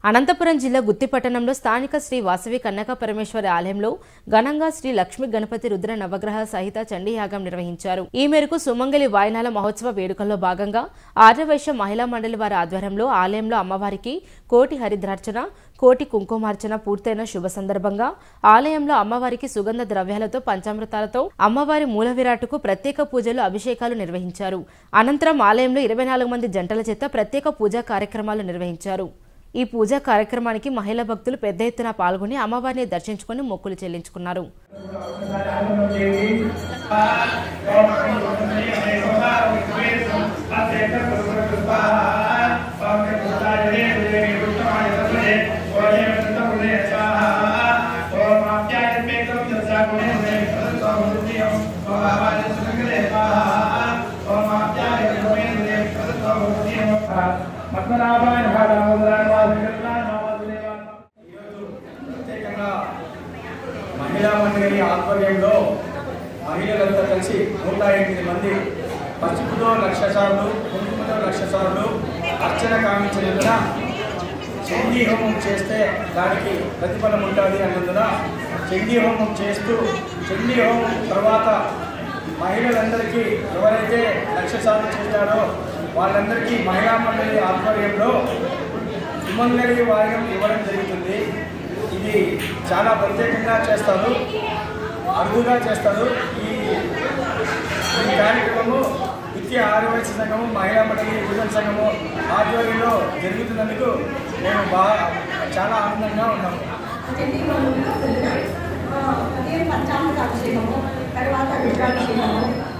అనంతపురం జిల్లా గుత్తిపట్టణంలో స్థానిక శ్రీ వాసవి కన్నక పరమేశ్వరి ఆలయంలో ఘనంగా శ్రీ లక్ష్మీ గణపతి రుద్ర నవగ్రహ సహిత చండీయాగం నిర్వహించారు ఈ మేరకు సుమంగలి వాయనాల మహోత్సవ వేడుకల్లో భాగంగా ఆర్యవైశ్య మహిళా మండలి వారి ఆధ్వర్యంలో ఆలయంలో అమ్మవారికి కోటి హరిద్రార్చన కోటి కుంకుమార్చన పూర్తయిన శుభ సందర్భంగా ఆలయంలో అమ్మవారికి సుగంధ ద్రవ్యాలతో పంచామృతాలతో అమ్మవారి మూల విరాట్టుకు ప్రత్యేక పూజలు అభిషేకాలు నిర్వహించారు అనంతరం ఆలయంలో ఇరవై నాలుగు మంది జంటల చేత ప్రత్యేక పూజా కార్యక్రమాలు నిర్వహించారు ఈ పూజా కార్యక్రమానికి మహిళా భక్తులు పెద్ద ఎత్తున పాల్గొని అమ్మవారిని దర్శించుకుని మొక్కులు చెల్లించుకున్నారు పద్మనాభాయ ప్రత్యేకంగా మహిళా మండలి ఆధ్వర్యంలో మహిళలంతా కలిసి నూట ఎనిమిది మంది పసుపుతో లక్ష సార్లు కుంకుమతో లక్ష సార్లు అర్చన కామించినందున చండీ హోమం చేస్తే దానికి ప్రతిఫలం ఉంటుంది అన్నందున చండీ హోమం చేస్తూ చండీ హోమం తర్వాత మహిళలందరికీ ఎవరైతే లక్ష సార్లు చేశారో వాళ్ళందరికీ మహిళా మండలి ఆధ్వర్యంలో సుమంగళి వాయినం ఇవ్వడం జరుగుతుంది ఇది చాలా ప్రత్యేకంగా చేస్తారు అరుదుగా చేస్తారు ఈ ఈ కార్యక్రమము నిత్య ఆరోగ్య సంఘము మహిళా మండలి యువజన సంఘము ఆధ్వర్యంలో జరుగుతున్నందుకు మేము బాగా చాలా ఆనందంగా ఉన్నాము చండీగఢంలో పొద్దున ఉదయం పంచామృత అభిషేకము తర్వాత రుద్రాభిషేకము